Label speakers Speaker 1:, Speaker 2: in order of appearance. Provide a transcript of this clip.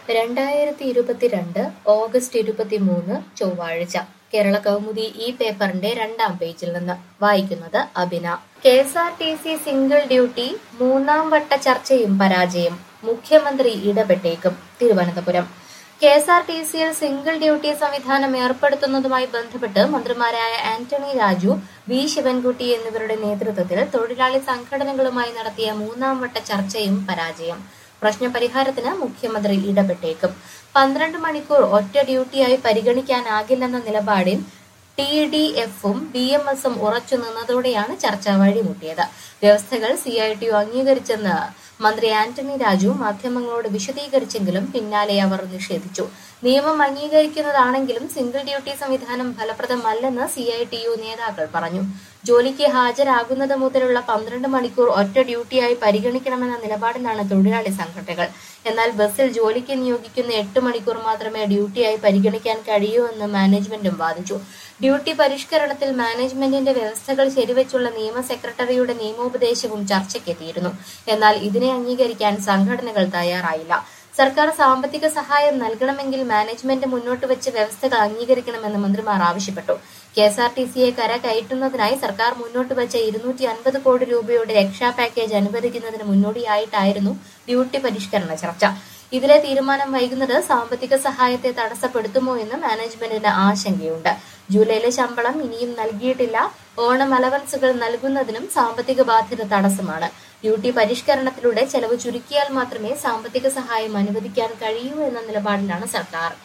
Speaker 1: രണ്ടായിരത്തി ഇരുപത്തിരണ്ട് ഓഗസ്റ്റ് ഇരുപത്തിമൂന്ന് ചൊവ്വാഴ്ച കേരള കൗമുദി ഈ പേപ്പറിന്റെ രണ്ടാം പേജിൽ നിന്ന് വായിക്കുന്നത് Abina K S R T C single duty മൂന്നാം വട്ട ചർച്ചയും പരാജയം മുഖ്യമന്ത്രി ഇടപെട്ടേക്കും Thiruvananthapuram K S R T സിയിൽ സിംഗിൾ ഡ്യൂട്ടി സംവിധാനം ഏർപ്പെടുത്തുന്നതുമായി ബന്ധപ്പെട്ട് മന്ത്രിമാരായ ആന്റണി രാജു വി ശിവൻകുട്ടി എന്നിവരുടെ നേതൃത്വത്തിൽ തൊഴിലാളി സംഘടനകളുമായി നടത്തിയ മൂന്നാം വട്ട ചർച്ചയും പരാജയം പ്രശ്നപരിഹാരത്തിന് മുഖ്യമന്ത്രി ഇടപെട്ടേക്കും പന്ത്രണ്ട് മണിക്കൂർ ഒറ്റ ഡ്യൂട്ടിയായി പരിഗണിക്കാനാകില്ലെന്ന നിലപാടിൽ ടി ഡി എഫും ബി എം എസും ഉറച്ചു നിന്നതോടെയാണ് ചർച്ച വഴിമുട്ടിയത് വ്യവസ്ഥകൾ സി ഐ ടി യു അംഗീകരിച്ചെന്ന് മന്ത്രി ആന്റണി രാജു മാധ്യമങ്ങളോട് വിശദീകരിച്ചെങ്കിലും പിന്നാലെ അവർ നിഷേധിച്ചു നിയമം അംഗീകരിക്കുന്നതാണെങ്കിലും സിംഗിൾ ഡ്യൂട്ടി സംവിധാനം ഫലപ്രദമല്ലെന്ന് സി ഐ ടി യു നേതാക്കൾ പറഞ്ഞു ജോലിക്ക് ഹാജരാകുന്നത് മുതലുള്ള പന്ത്രണ്ട് മണിക്കൂർ ഒറ്റ ഡ്യൂട്ടിയായി പരിഗണിക്കണമെന്ന നിലപാടിലാണ് തൊഴിലാളി സംഘടനകൾ എന്നാൽ ബസ്സിൽ ജോലിക്ക് നിയോഗിക്കുന്ന എട്ട് മണിക്കൂർ മാത്രമേ ഡ്യൂട്ടിയായി പരിഗണിക്കാൻ കഴിയൂ എന്ന് മാനേജ്മെന്റും വാദിച്ചു ഡ്യൂട്ടി പരിഷ്കരണത്തിൽ മാനേജ്മെന്റിന്റെ വ്യവസ്ഥകൾ ശരിവെച്ചുള്ള നിയമ സെക്രട്ടറിയുടെ നിയമോപദേശവും ചർച്ചയ്ക്കെത്തിയിരുന്നു എന്നാൽ ഇതിനെ അംഗീകരിക്കാൻ സംഘടനകൾ തയ്യാറായില്ല സർക്കാർ സാമ്പത്തിക സഹായം നൽകണമെങ്കിൽ മാനേജ്മെന്റ് മുന്നോട്ട് വെച്ച വ്യവസ്ഥകൾ അംഗീകരിക്കണമെന്ന് മന്ത്രിമാർ ആവശ്യപ്പെട്ടു കെ എസ് ആർ ടി സിയെ കര കയറ്റുന്നതിനായി സർക്കാർ മുന്നോട്ട് വെച്ച ഇരുന്നൂറ്റി അൻപത് കോടി രൂപയുടെ രക്ഷാ പാക്കേജ് അനുവദിക്കുന്നതിന് മുന്നോടിയായിട്ടായിരുന്നു ഡ്യൂട്ടി പരിഷ്കരണ ചർച്ച ഇതിലെ തീരുമാനം വൈകുന്നത് സാമ്പത്തിക സഹായത്തെ തടസ്സപ്പെടുത്തുമോ എന്ന് മാനേജ്മെന്റിന് ആശങ്കയുണ്ട് ജൂലൈയിലെ ശമ്പളം ഇനിയും നൽകിയിട്ടില്ല ഓണം അലവൻസുകൾ നൽകുന്നതിനും സാമ്പത്തിക ബാധ്യത തടസ്സമാണ് ഡ്യൂട്ടി പരിഷ്കരണത്തിലൂടെ ചെലവ് ചുരുക്കിയാൽ മാത്രമേ സാമ്പത്തിക സഹായം അനുവദിക്കാൻ കഴിയൂ എന്ന നിലപാടിലാണ് സർക്കാർ